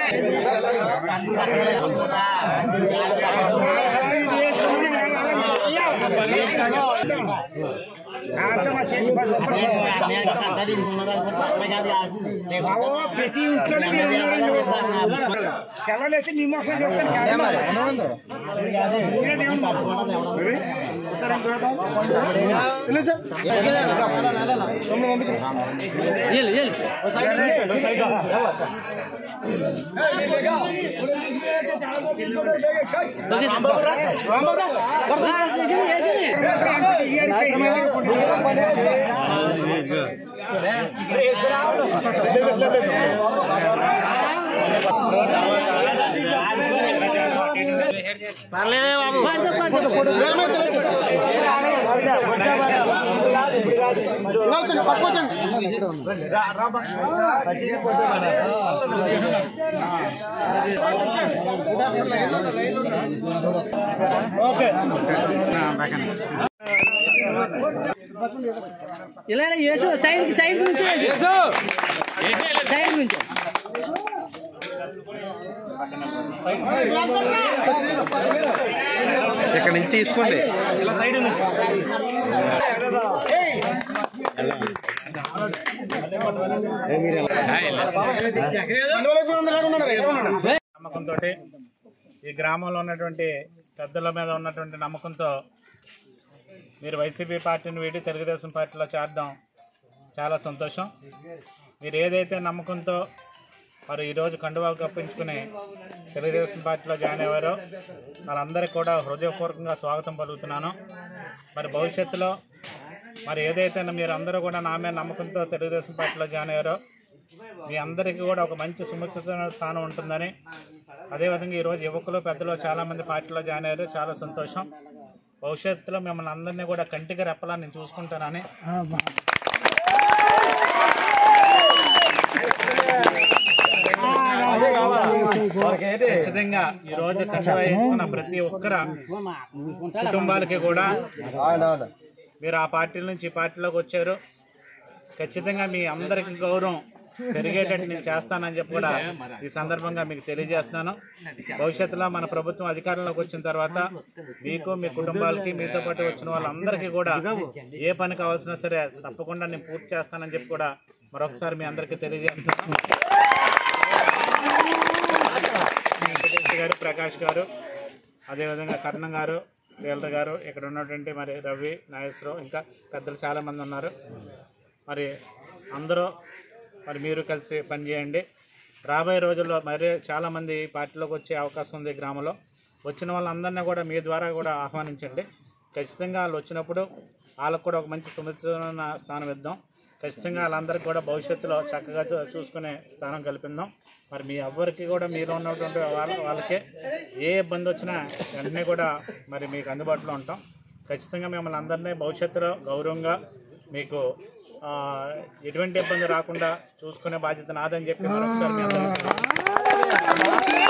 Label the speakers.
Speaker 1: ప్రతి ఇంట్లోనే మీరు ఉన్నారని తెల్లలేసి నీ మొహం చెప్తాను
Speaker 2: ఇలా వేసు సైడ్ సైడ్ నుంచి వేసు. సైడ్ నుంచి
Speaker 3: ఇక్కడ నుంచి తీసుకోండి
Speaker 4: నమ్మకంతో ఈ గ్రామంలో ఉన్నటువంటి పెద్దల మీద ఉన్నటువంటి నమ్మకంతో మీరు వైసీపీ పార్టీని వీడి తెలుగుదేశం పార్టీలో చేరడం చాలా సంతోషం మీరు ఏదైతే నమ్మకంతో మరి ఈరోజు కండువాలు కప్పించుకుని తెలుగుదేశం పార్టీలో జాయిన్ అయ్యారో వాళ్ళందరికీ కూడా హృదయపూర్వకంగా స్వాగతం పలుకుతున్నాను మరి భవిష్యత్తులో మరి ఏదైతే మీరు అందరూ కూడా నా మీద నమ్మకంతో తెలుగుదేశం పార్టీలో జాయిన్ అయ్యారో మీ అందరికీ కూడా ఒక మంచి సుముఖితమైన స్థానం ఉంటుందని అదేవిధంగా ఈరోజు యువకులు పెద్దలు చాలామంది పార్టీలో జాయిన్ అయ్యారు చాలా సంతోషం భవిష్యత్తులో మిమ్మల్ని అందరినీ కూడా కంటికి రెప్పలా నేను చూసుకుంటానని ఖచ్చితంగా ఈ రోజు కండువా వేయించుకున్న ప్రతి ఒక్కర కుటుంబాలకి కూడా మీరు ఆ పార్టీల నుంచి ఈ పార్టీలోకి వచ్చారు ఖచ్చితంగా మీ అందరికి గౌరవం పెరిగేటట్టు నేను చేస్తానని చెప్పి కూడా ఈ సందర్భంగా మీకు తెలియజేస్తున్నాను భవిష్యత్తులో మన ప్రభుత్వం అధికారంలోకి వచ్చిన తర్వాత మీకు మీ కుటుంబాలకి మీతో పాటు వచ్చిన వాళ్ళందరికీ కూడా ఏ పని కావాల్సినా సరే తప్పకుండా నేను పూర్తి చేస్తానని చెప్పి కూడా మరొకసారి మీ అందరికీ తెలియజేస్తున్నాను వెంకటేష్ గారు ప్రకాష్ గారు అదేవిధంగా కర్ణం గారు రీల్టర్ గారు ఇక్కడ ఉన్నటువంటి మరి రవి నాగేశ్వరరావు ఇంకా పెద్దలు చాలామంది ఉన్నారు మరి అందరూ మరి మీరు కలిసి పనిచేయండి రాబోయే రోజుల్లో మరి చాలామంది పార్టీలోకి వచ్చే అవకాశం ఉంది గ్రామంలో వచ్చిన వాళ్ళందరినీ కూడా మీ ద్వారా కూడా ఆహ్వానించండి ఖచ్చితంగా వాళ్ళు వచ్చినప్పుడు వాళ్ళకు కూడా ఒక మంచి సుమిత్రమైన స్థానం ఇద్దాం ఖచ్చితంగా వాళ్ళందరికీ కూడా భవిష్యత్తులో చక్కగా చూ- చూసుకునే స్థానం కల్పిద్దాం మరి మీ ఎవ్వరికి కూడా మీరు ఉన్నటువంటి వాళ్ళ వాళ్ళకే ఏ ఇబ్బంది వచ్చినా వెంటనే కూడా మరి మీకు అందుబాటులో ఉంటాం ఖచ్చితంగా మిమ్మల్ని అందరినీ భవిష్యత్తులో గౌరవంగా మీకు ఆ, ఎటువంటి ఇబ్బంది రాకుండా చూసుకునే బాధ్యత నాదని చెప్పి మరొకసారి మీ అందరికీ